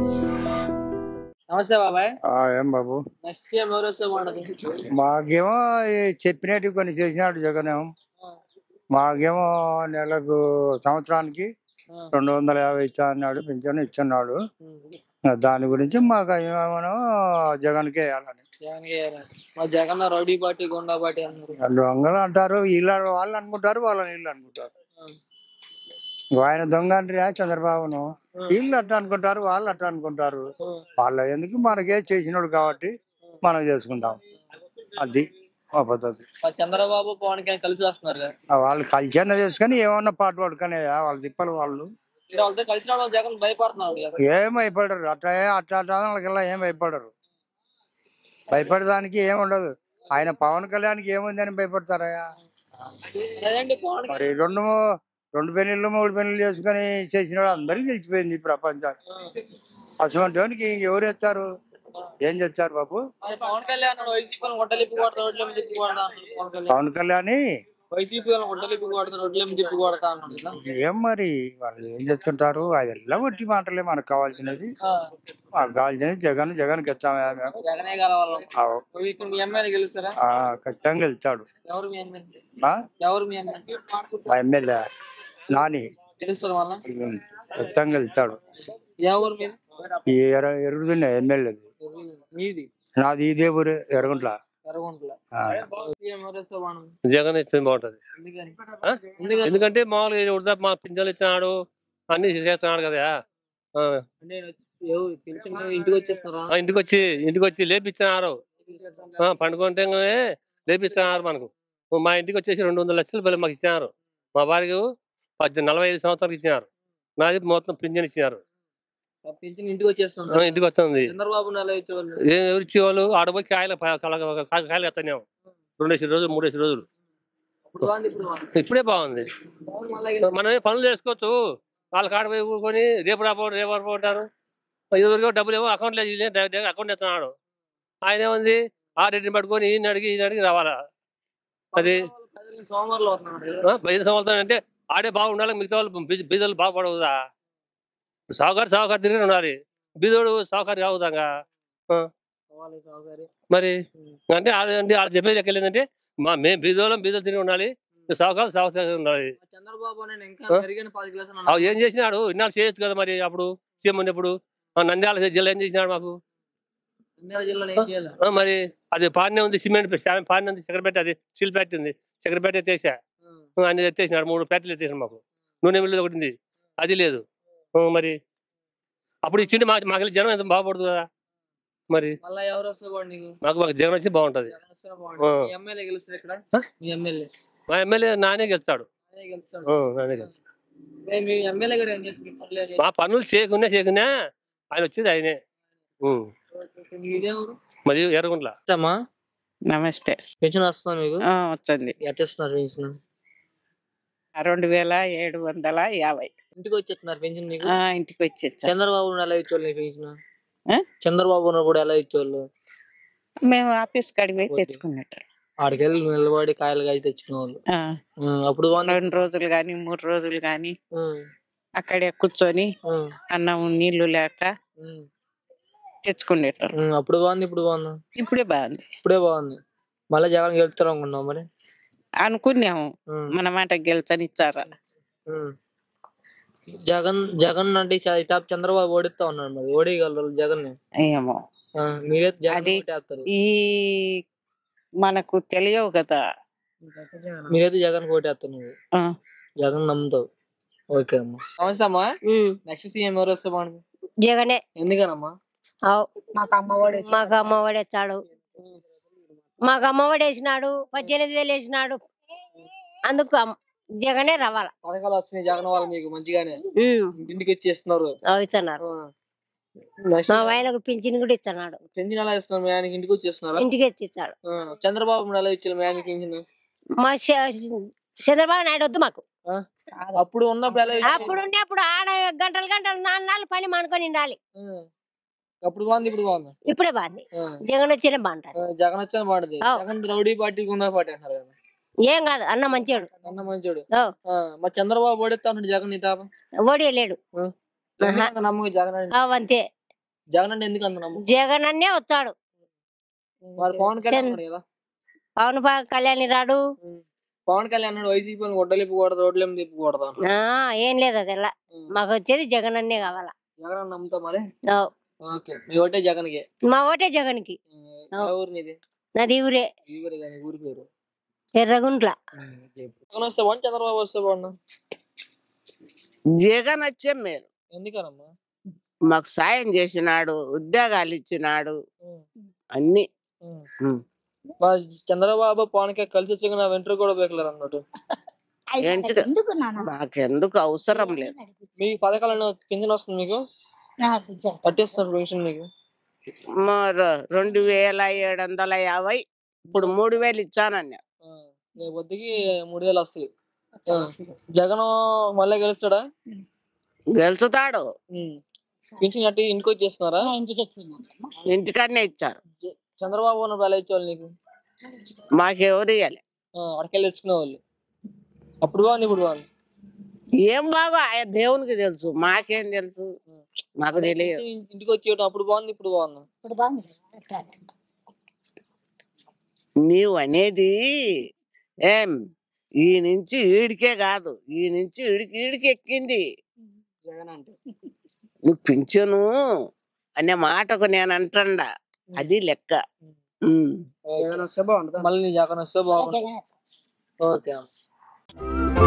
నమస్తే బాబాయ్ ఆ, ఏం బాబు నెక్స్ట్ సీఎం ఎవరు వస్తే బాగుంటది మాకేమో ఈ చెప్పినట్టు కొన్ని చేసినాడు జగనేమో మాకేమో నెలకు సంవత్సరానికి రెండు వందల యాభై ఇచ్చా అన్నాడు పింఛన్ ఇచ్చున్నాడు దాని గురించి మాకు ఏమో జగన్కే వేయాలని జగన్ గారు మా Jagan rowdy party goonda party అన్నారు దొంగలు అంటారు వీళ్ళ వాళ్ళు అనుకుంటారు వాళ్ళని వీళ్ళు అనుకుంటారు ఆయన దొంగ అంటే చంద్రబాబును వీళ్ళు అట్లా అనుకుంటారు వాళ్ళు అట్లా అనుకుంటారు వాళ్ళ ఎందుకు మనకే చేసినాడు కాబట్టి మనం చేసుకుంటాం అది మా పద్ధతి మా చంద్రబాబు పవన్ కళ్యాణ్ కలిసి వస్తున్నారు కదా ఆ వాళ్ళు కల్చర్ చేసుకొని ఏమన్నా పాట పడుకునే వాళ్ళ తిప్పలు వాళ్ళు మీరు వాళ్ళతో కలిసి రావడం జగన్ భయపడుతున్నాడు కదా ఏం భయపడరు అట్లా ఏ- అట్లా అట్లా వాళ్ళకల్లా ఏం భయపడరు భయపడడానికి ఏం ఉండదు ఆయన పవన్ కళ్యాణ్కి ఏముందని భయపడతారా అదేంటి పవన్ మరి రెండు రెండు పెళ్లిళ్ళు మూడు పెళ్లిళ్ళు చేసుకొని చేసినాడు అందరికీ తెలిసిపోయింది ఈ ప్రపంచానికి అసలు ఎవరు ఎత్తారు ఏం చేస్తారు బాబు మరి పవన్ కళ్యాణ్ వైసీపీ వాళ్ళని గుడ్డలిప్పి కొడతా రోడ్ల మీద తిప్పి కొడతా అన్నాడు పవన్ కళ్యాణ్ పవన్ కళ్యాణ్ వైసీపీ వాళ్ళని గుడ్డలిప్పి కొడతా రోడ్ల మీద తిప్పి కొడతా అన్నాడు కదా ఏం మరి వాళ్ళు ఏం చేస్తుంటారు అదెల్లా వట్టి మాటలే మనకు కావాల్సినది ఆ, మాకు కావాల్సినది జగన్ జగన్ ఖచ్చితంగా మేము జగనే కలవాలి ఆవ్. నువ్వు ఇక్కడ మీ ఎమ్మెల్యే గెలుస్తారా ఆ, ఖచ్చితంగా వెళ్తాడు ఎవరు మీ ఎమ్మెల్యే ఆ? ఎవరు మీ ఎమ్మెల్యే మా ఎమ్మెల్యే నాని గెలుస్తారు మళ్ళా ఉమ్, ఖచ్చితంగా వెళ్తాడు ఎవరు మీరు ఈ ఎర ఎరుగుతున్న ఎమ్మెల్యేది మీది నాది ఇదే ఊరు ఎరగుంట్ల ఎర్రగుంటల ఆ. ఎవరు వస్తే బాగుంది జగన్ ఇస్తే బాగుంటది ఎందుకని ఆ? ఎందుకని ఎందుకంటే మామూలుగా వృధా మా పింఛన్లు ఇచ్చినాడు అన్ని చేస్తున్నాడు కదా ఆ. అంటే ఎవరు పిలిచిన ఇంటికి వచ్చేస్తారా ఆ, ఇంటికి వచ్చి ఇంటికి వచ్చి లేపిస్తున్నారు ఆ, పండుకుంటే లేపిస్తున్నారు మనకు మా ఇంటికి వచ్చేసి రెండు వందల లక్షలు బిల్లు మాకు ఇచ్చినారు మా భార్యకు పద్దెనిమిది నలభై ఐదు సంవత్సరాలకు ఇచ్చినారు నాది మొత్తం పింఛన్ ఇచ్చినారు పింఛన్ ఇంటికి ఆ, వచ్చేస్తున్నారు ఇంటికి వస్తుంది చంద్రబాబు నెల ఇచ్చేవాళ్ళు ఏ- ఎవరు ఇచ్చేవాళ్ళు ఆడపోయి కాయలు ప- కల- కా- కాయలు ఎత్తానేమో రెండేసి రోజులు మూడేసి రోజులు ఇప్పుడు బాగుంది ఇప్పుడు బాగుంది ఇప్పుడే బాగుంది బాగుంది మళ్ళా మనం పనులు చేసుకోవచ్చు వాళ్ళ కాడ పోయి ఊరుకొని రేపు రాబో రేపు రాబో అంటారు ఇదివరకు డబ్బులు ఏమో అకౌంట్ లేదు డైరెక్ట్ అకౌంట్ ఎత్తున్నాడు ఆయన ఏముంది ఆ రెడ్డిని పట్టుకొని ఈయన అడిగి ఈయన అడిగి రావాలా అది ప్రజల్ని సోమవారం అవుతున్నారు కదా. ఆ, ఐదు సంవత్సరాలు అంటే ఆడే బాగుండాలి మిగతా వాళ్ళు బీ- బీదలు బాగుపడవుదా సావుకారు సావుకారు తిరిగి ఉండాలి బీదోడు సావుకారు కావుదాగా కావాలి సౌకర్యం మరి అంటే వాళ్ళు అంటే వాళ్ళు చెప్పేది లెక్క ఏంటంటే మా మేము బీదోళ్ళం బీదలు తిరిగి ఉండాలి సావుకారు సావుకారు ఉండాలి మా చంద్రబాబు నేను ఇంకా ఆ? మెరుగైన పది గ్లాసులు అవి ఏం చేసినాడు ఇన్నాళ్ళు చేయొచ్చు కదా మరి అప్పుడు సీఎం ఉన్నప్పుడు ఆ, నంద్యాల జిల్లా ఏం చేసినాడు మాకు నంద్యాల జిల్లాలో ఏం చేయాలి ఆ, మరి అది పాడినే ఉంది సిమెంట్ పె- శా- పాడినే ఉంది చక్కెరపేట అది స్టీల్ ఫ్యాక్టరీ ఉంది చక్కెరపేట ఎత్తేసా ఆ, అన్ని ఎత్తేసినాడు మూడు ఫ్యాక్టరీలు ఎత్తేసాడు మాకు నూనె మిల్లు ఒకటి ఉంది అది లేదు ఆ, మరి అప్పుడు ఇచ్చింటే మాకు మాకు జనం ఎంత బాగుపడుతుంది కదా మరి మళ్ళా ఎవరు వస్తే బాగుంది నీకు మాకు మాకు జనం వచ్చి బాగుంటది జగన్ వస్తే బాగుంది ఆ. మీ ఎమ్మెల్యే గెలుస్తారు ఇక్కడ ఆ? మీ ఎమ్మెల్యే మా ఎమ్మెల్యే నానే గెలుస్తాడు అదే గెలుస్తాడు ఆ, నానే గెలుస్తాడు ఏ, మీ ఎమ్మెల్యే గారు ఏం చేస్తారు మీ పనులు ఏం మా పనులు చేయకున్నా చేయకున్నా ఆయన వచ్చేది ఆయనే ఉం. చేస్తారు? మీ ఇదే ఊరు మరి ఎర్రగుంట్ల అమ్మా నమస్తే పెన్షన్ వస్తుంది మీకు ఆ, వచ్చింది ఎట్లా ఇస్తున్నారు పెన్షన్ రెండు వేల ఏడు వందల యాభై ఇంటికి వచ్చేస్తున్నారు పెన్షన్ నీకు ఆ, ఇంటికి వచ్చేచ్చా చంద్రబాబు నాయుడు ఎలా ఇచ్చేవాళ్ళు నీకు పెన్షన్ ఆ? చంద్రబాబు నాయుడు కూడా ఎలా ఇచ్చేవాళ్ళు మేము ఆఫీస్ కాడికి పోయి ఓకే. తెచ్చుకున్నట్టు ఆడికి వెళ్ళి నిలబడి కాయలు కాయ తెచ్చుకునే వాళ్ళు ఆ, అప్పుడు బాగుంది రెండు రోజులు కానీ మూడు రోజులు కానీ ఉమ్, అక్కడే కూర్చొని ఉమ్, అన్నం నీళ్లు లేక ఉమ్, తెచ్చుకునేటారు ఉమ్, అప్పుడు బాగుంది ఇప్పుడు బాగుంది ఇప్పుడే బాగుంది ఇప్పుడే బాగుంది మళ్ళీ జగన్ గెలుస్తారు అనుకున్నాం మరి అనుకున్నాము ఉమ్, మన మాట గెలుచని ఇచ్చారా ఉమ్. జగన్ జగన్ అంటే చ- టాప్ చంద్రబాబు ఓడిస్తా ఉన్నాడు మరి ఓడిగలరు జగన్ ఏమో మీరే జగన్ అది- ఓటేస్తారు ఈ మనకు తెలియవు కదా మీరైతే జగన్ ఓటేస్తారు నువ్వు ఆ, జగన్ నమ్ముతావు ఓకే అమ్మా నమస్తే అమ్మా నెక్స్ట్ సీఎం ఎవరు వస్తే బాగుంది జగనే ఎందుకనమ్మా అవ్. మాకు అమ్మఒడి వచ్చాడు మాకు అమ్మఒడి వేసినాడు పద్దెనిమిది వేలు వేసినాడు అందుకు అమ్- జగనే రావాల పథకాలు వస్తున్నాయి జగన్ వాళ్ళు మీకు మంచిగానే ఉమ్, ఇంటికి ఇచ్చేస్తున్నారు అవి ఇస్తున్నారు నెక్స్ట్ మా ఆయనకు పింఛన్ కూడా ఇస్తున్నాడు పెన్షన్ ఎలా ఇస్తున్నారు మీ ఆయనకి ఇంటికి వచ్చేస్తున్నారా ఇంటికి వచ్చి ఇచ్చాడు ఆ, చంద్రబాబు నాయుడు ఎలా ఇచ్చారు మీ ఆయనకి పెన్షన్ మా చ- చంద్రబాబు నాయుడు వద్దు మాకు అప్పుడు ఉన్నప్పుడు ఎలా ఇచ్చారు? అప్పుడు ఉండే అప్పుడు ఆడ గంటలు గంటలు నాలుగు నాలుగు పని మానుకొని ఉండాలి ఆ. అప్పుడు బాగుంది ఇప్పుడు బాగుంది ఇప్పుడే బాగుంది ఆ. జగన్ వచ్చిన బాగుంటారు ఆ, జగన్ వచ్చాను బాగుంది అవ్. Jagan rowdy party goonda party అంటారు కదా ఏం కాదు అన్న మంచివాడు అన్న మంచోడు అవ్. ఆ, మరి చంద్రబాబు ఓడిస్తా ఉన్నాడు జగన్ నీ తాప ఓడి లేడు నమ్మకం జగన్ అంటే. అవ్ అంతే జగన్ అంటే ఎందుకు అంత నమ్మకం జగన్ అన్నే వచ్చాడు మరి పవన్ కళ్యాణ్ చంద్ర- ఉన్నాడు కదా పవన్ పా- కళ్యాణ్ రాడు పవన్ కళ్యాణ్ అన్నాడు వైసీపీ గొడ్డలు ఇప్పకూడదు రోడ్లు ఏమి తిప్పకూడదు అన్నాడు. ఆ, ఏం లేదు అది ఎలా మాకు వచ్చేది జగన్ అన్నే కావాలా జగన్ అన్న నమ్ముతా మరి ఓ, ఓకే మీ ఒకటే జగన్ కి మా ఓటే జగన్ కి ఊరు నీది నాది ఊరే ఈ ఊరే కానీ ఊరి పేరు ఎర్రగుంట్ల జగన్ వస్తే బాగుంది చంద్రబాబు వస్తే బాగున్నా జగన్ వచ్చే మేలు ఎందుకనమ్మా మాకు సాయం చేసినాడు ఉద్యోగాలు ఇచ్చినాడు ఉమ్, అన్ని ఉమ్. ఉమ్. మరి చంద్రబాబు పవన్ కి కలిసి వచ్చి నా వెంట్రుక కూడా బేకలేరు అన్నట్టు ఎందుకు మాకెందుకు అవసరం లేదు మీకు పథకాలను పింఛన్ వస్తుంది మీకు కట్టిస్తున్నారు పెన్షన్ మీకు మరి రెండు వేల ఏడు వందల యాభై ఇప్పుడు మూడు వేలు ఇచ్చానన్నా ఆ, రేపు పొద్దుకి మూడు వేలు వస్తాయి ఆ, జగన్ మళ్ళీ గెలుస్తాడా గెలుచుతాడు ఉమ్. పింఛన్ కట్టి ఇంటికి వచ్చేస్తున్నారా ఇంటికన్నే ఇచ్చారు చంద్రబాబు ఉన్నప్పుడు ఎలా ఇచ్చేవాళ్ళు నీకు మాకెవరు ఇవ్వలే ఆ, అడకెళ్ళి తెచ్చుకునే వాళ్ళు అప్పుడు బాగుంది ఇప్పుడు బాగుంది ఏం బాగా ఆయన దేవునికి తెలుసు మాకేం తెలుసు మాకు తెలియదు ఇంటి- ఇంటికి వచ్చి ఇవ్వడం అప్పుడు బాగుంది ఇప్పుడు బాగుంది నీవు అనేది ఏం ఈ నుంచి ఈడికే కాదు ఈ నుంచి ఈడికి ఈడికి ఎక్కింది జగన్ అంటే నువ్వు పింఛను అనే మాటకు నేను అంటండా అది లెక్క ఉమ్. జగన్ వస్తే బాగుంటుంది మళ్ళీ నీ జగన్ వస్తే బాగుంటుంది ఓకే